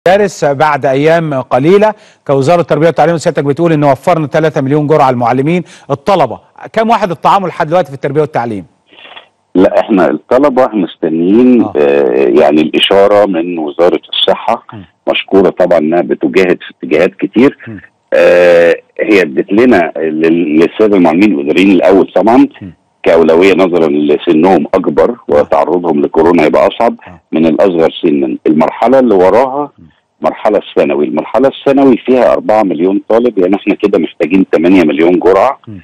المدارس بعد ايام قليله كوزاره التربيه والتعليم سيادتك بتقول ان وفرنا 3 مليون جرعه المعلمين الطلبه كم واحد الطعام لحد دلوقتي في التربيه والتعليم لا احنا الطلبه مستنيين آه. آه يعني الاشاره من وزاره الصحه م. مشكوره طبعا انها بتجاهد في اتجاهات كتير م. آه هي ادت لنا لل- للساده المعلمين الاداريين الاول طبعا م. كاولويه نظرا لسنهم اكبر وتعرضهم لكورونا هيبقى اصعب آه. من الاصغر سنا المرحله اللي وراها المرحله الثانوي المرحله الثانوي فيها 4 مليون طالب يعني احنا كده محتاجين 8 مليون جرعه م.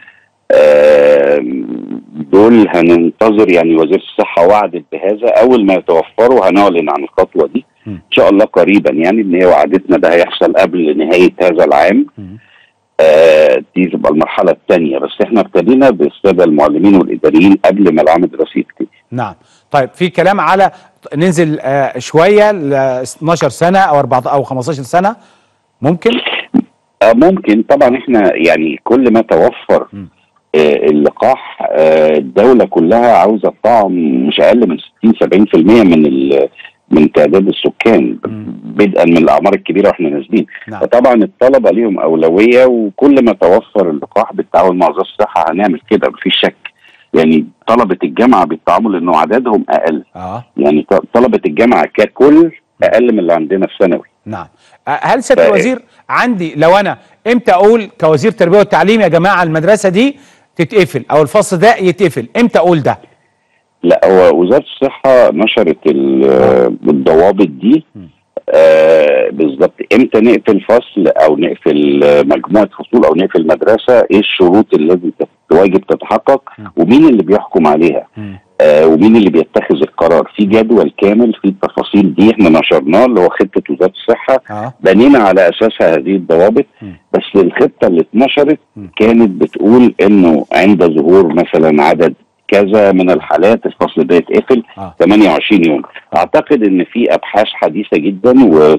آم، دول هننتظر يعني وزير الصحه وعدت بهذا اول ما يتوفروا هنعلن عن الخطوه دي م. ان شاء الله قريبا يعني ان هي وعدتنا ده هيحصل قبل نهايه هذا العام مم. آه، دي تبقى المرحله الثانيه بس احنا ابتدينا بالساده المعلمين والاداريين قبل ما العام الدراسي يبتدي نعم طيب في كلام على ننزل آه، شويه ل 12 سنه او 14 او 15 سنه ممكن آه، ممكن طبعا احنا يعني كل ما توفر م. آه، اللقاح آه، الدوله كلها عاوزه الطعم مش اقل من 60 70% من ال- من تعداد السكان م. بدءا من الاعمار الكبيره واحنا نازلين نعم فطبعا الطلبه ليهم اولويه وكل ما توفر اللقاح بالتعاون مع وزاره الصحه هنعمل كده مفيش شك يعني طلبه الجامعه بالتعامل لانه عددهم اقل اه يعني ط- طلبه الجامعه ككل اقل من اللي عندنا في ثانوي نعم آه، هل سياده ف- الوزير عندي لو انا امتى اقول كوزير تربيه والتعليم يا جماعه المدرسه دي تتقفل او الفصل ده يتقفل امتى اقول ده لا هو وزاره الصحه نشرت ال- الضوابط دي م. آه بالظبط امتى نقفل فصل او نقفل آه، مجموعه فصول او نقفل مدرسه ايه الشروط اللي لازم تت- واجب تتحقق م. ومين اللي بيحكم عليها آه ومين اللي بيتخذ القرار في جدول كامل في التفاصيل دي احنا نشرناه اللي هو خطه وزاره الصحه اه بنينا على اساسها هذه الضوابط م. بس الخطه اللي اتنشرت م. كانت بتقول انه عند ظهور مثلا عدد كذا من الحالات الفصل ده يتقفل اه 28 يوم اعتقد ان في ابحاث حديثه جدا و,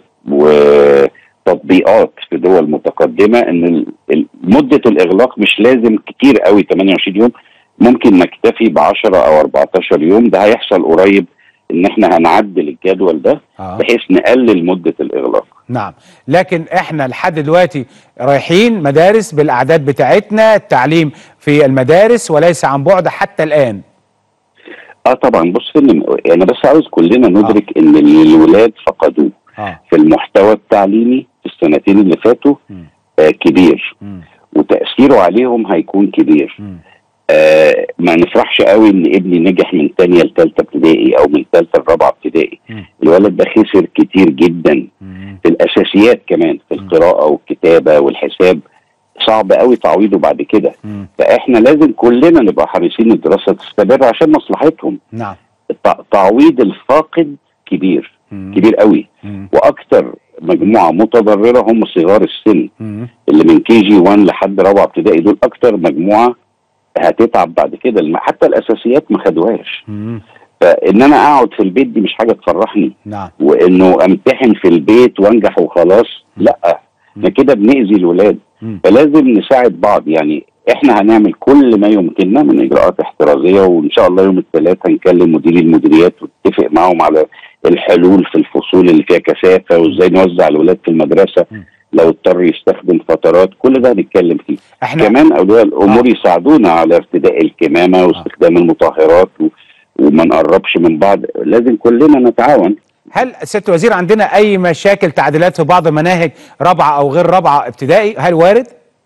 وتطبيقات في دول متقدمه ان ال- ال- مده الاغلاق مش لازم كتير قوي 28 يوم ممكن نكتفي ب 10 او 14 يوم ده هيحصل قريب ان احنا هنعدل الجدول ده اه بحيث نقلل مده الاغلاق نعم لكن احنا لحد دلوقتي رايحين مدارس بالاعداد بتاعتنا التعليم في المدارس وليس عن بعد حتى الان اه طبعا بص إن انا بس عاوز كلنا ندرك ان اللي الولاد فقدوه اه في المحتوى التعليمي في السنتين اللي فاتوا مم. آه كبير مم. وتاثيره عليهم هيكون كبير مم. آه ما نفرحش قوي ان ابني نجح من تانية لتالتة ابتدائي او من تالتة لرابعة ابتدائي مم. الولد ده خسر كتير جدا مم. في الاساسيات كمان في القراءة والكتابة والحساب صعب قوي تعويضه بعد كده مم. فاحنا لازم كلنا نبقى حريصين الدراسة تستمر عشان مصلحتهم نعم التع- تعويض الفاقد كبير مم. كبير قوي مم. واكثر مجموعة متضررة هم صغار السن مم. اللي من كي جي 1 لحد رابعه ابتدائي دول اكتر مجموعه هتتعب بعد كده الم- حتى الاساسيات ما خدوهاش مم. فان انا اقعد في البيت دي مش حاجه تفرحني نعم وانه امتحن في البيت وانجح وخلاص لا احنا كده بنأذي الولاد مم. فلازم نساعد بعض يعني احنا هنعمل كل ما يمكننا من اجراءات احترازيه وان شاء الله يوم الثلاث هنكلم مديري المديريات ونتفق معاهم على الحلول في الفصول اللي فيها كثافه وازاي نوزع الولاد في المدرسه مم. لو اضطر يستخدم فترات كل ده هنتكلم فيه احنا كمان اولياء الامور آه. يساعدونا على ارتداء الكمامه واستخدام المطهرات و... وما نقربش من بعض لازم كلنا نتعاون هل سياده الوزير عندنا اي مشاكل تعديلات في بعض المناهج رابعه او غير رابعه ابتدائي هل وارد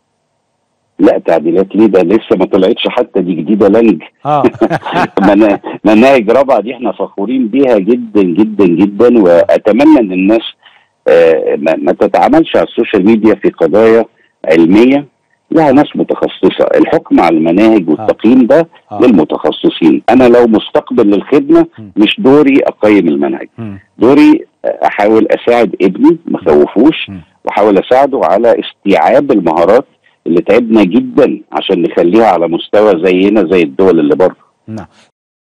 لا تعديلات ليه ده لسه ما طلعتش حتى دي جديده لنج اه منا- مناهج رابعه دي احنا فخورين بيها جدا جدا جدا واتمنى ان الناس آه، ما ما تتعاملش على السوشيال ميديا في قضايا علميه لها ناس متخصصه الحكم على المناهج والتقييم ده آه. للمتخصصين انا لو مستقبل للخدمه م. مش دوري اقيم المنهج مم. دوري احاول اساعد ابني ما خوفوش م. واحاول اساعده على استيعاب المهارات اللي تعبنا جدا عشان نخليها على مستوى زينا زي الدول اللي بره نعم